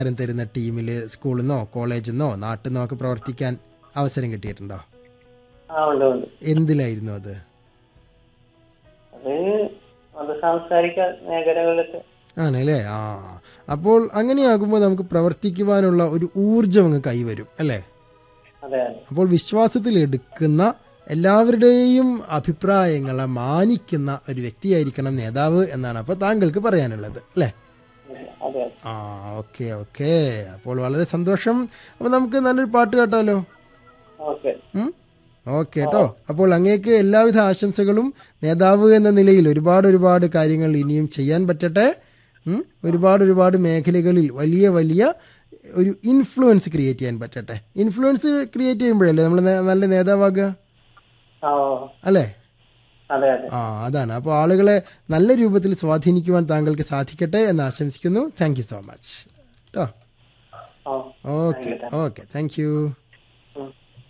ആരും തരുന്ന ടീമിൽ സ്കൂളിൽ നിന്നോ കോളേജിൽ നിന്നോ നാട്ടിൽ നിന്നോ ഒക്കെ പ്രവർത്തിക്കാൻ അവസരം കിട്ടിയിട്ടുണ്ടോ ആ ഉണ്ട് ഉണ്ട് എന്തിലായിരുന്നു അത് അത് അത് സാംസ്കാരിക മേഖലകളിലൊക്കെ ആണല്ലേ ആ അപ്പോൾ അങ്ങനെയാകുമ്പോൾ നമുക്ക് പ്രവർത്തിക്കുവാനുള്ള ഒരു ഊർജം അങ്ങ് കൈവരും അല്ലേ അതെ അതെ അപ്പോൾ വിശ്വാസത്തിൽ എടുക്കുന്ന എല്ലാവരുടെയും അഭിപ്രായങ്ങളെ മാനിക്കുന്ന ഒരു വ്യക്തിയായിരിക്കണം നേതാവ് എന്നാണ് അപ്പോൾ താങ്കൾക്ക് പറയാനുള്ളത് അല്ലേ അതെ ആ ഓക്കെ ഓക്കെ അപ്പോൾ വളരെ സന്തോഷം അപ്പോൾ നമുക്ക് നല്ലൊരു പാട്ട് കേട്ടാലോ ഓക്കെ ഓക്കെ കേട്ടോ അപ്പോൾ അങ്ങേക്ക് എല്ലാവിധ ആശംസകളും നേതാവ് എന്ന നിലയിൽ ഒരുപാട് ഒരുപാട് കാര്യങ്ങൾ ഇനിയും ചെയ്യാൻ പറ്റട്ടെ ഉം? ഒരുപാട് ഒരുപാട് മേഖലകളിൽ വലിയ വലിയ ഒരു ഇൻഫ്ലുവൻസ് ക്രിയേറ്റ് ചെയ്യാൻ പറ്റട്ടെ ഇൻഫ്ലുവൻസ് ക്രിയേറ്റ് ചെയ്യുമ്പോഴല്ലേ നമ്മൾ നല്ല നേതാവാകുക ആ ഓ. അല്ലേ അതെ അതെ ആ അതാണ് അപ്പോൾ ആളുകളെ നല്ല രൂപത്തിൽ സ്വാധീനിക്കുവാൻ താങ്കൾക്ക് സാധിക്കട്ടെ എന്ന് ആശംസിക്കുന്നു താങ്ക് യു സോ മച്ച് കേട്ടോ ആ ഓക്കെ ഓക്കെ താങ്ക് യു ഉം.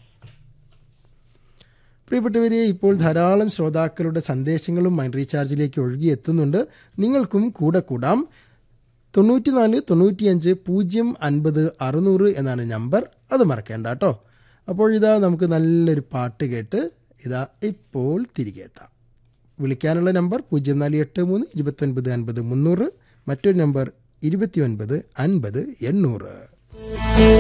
പ്രിയപ്പെട്ടവരെ ഇപ്പോൾ ധാരാളം ശ്രോതാക്കളുടെ സന്ദേശങ്ങളും മൈൻഡ് റീചാർജിലേക്ക് ഒഴുകി എത്തുന്നുണ്ട് നിങ്ങൾക്കും കൂടെ കൂടാം തൊണ്ണൂറ്റിനാല് തൊണ്ണൂറ്റിയഞ്ച് പൂജ്യം അൻപത് അറുന്നൂറ് എന്നാണ് നമ്പർ അത് മറക്കേണ്ട കേട്ടോ അപ്പോൾ ഇതാ നമുക്ക് നല്ലൊരു പാട്ട് കേട്ട് ഇതാ ഇപ്പോൾ തിരികെ എത്താം വിളിക്കാനുള്ള നമ്പർ പൂജ്യം നാല് എട്ട് മൂന്ന് ഇരുപത്തൊൻപത് അൻപത് മുന്നൂറ് മറ്റൊരു നമ്പർ ഇരുപത്തി ഒൻപത് അൻപത് എണ്ണൂറ്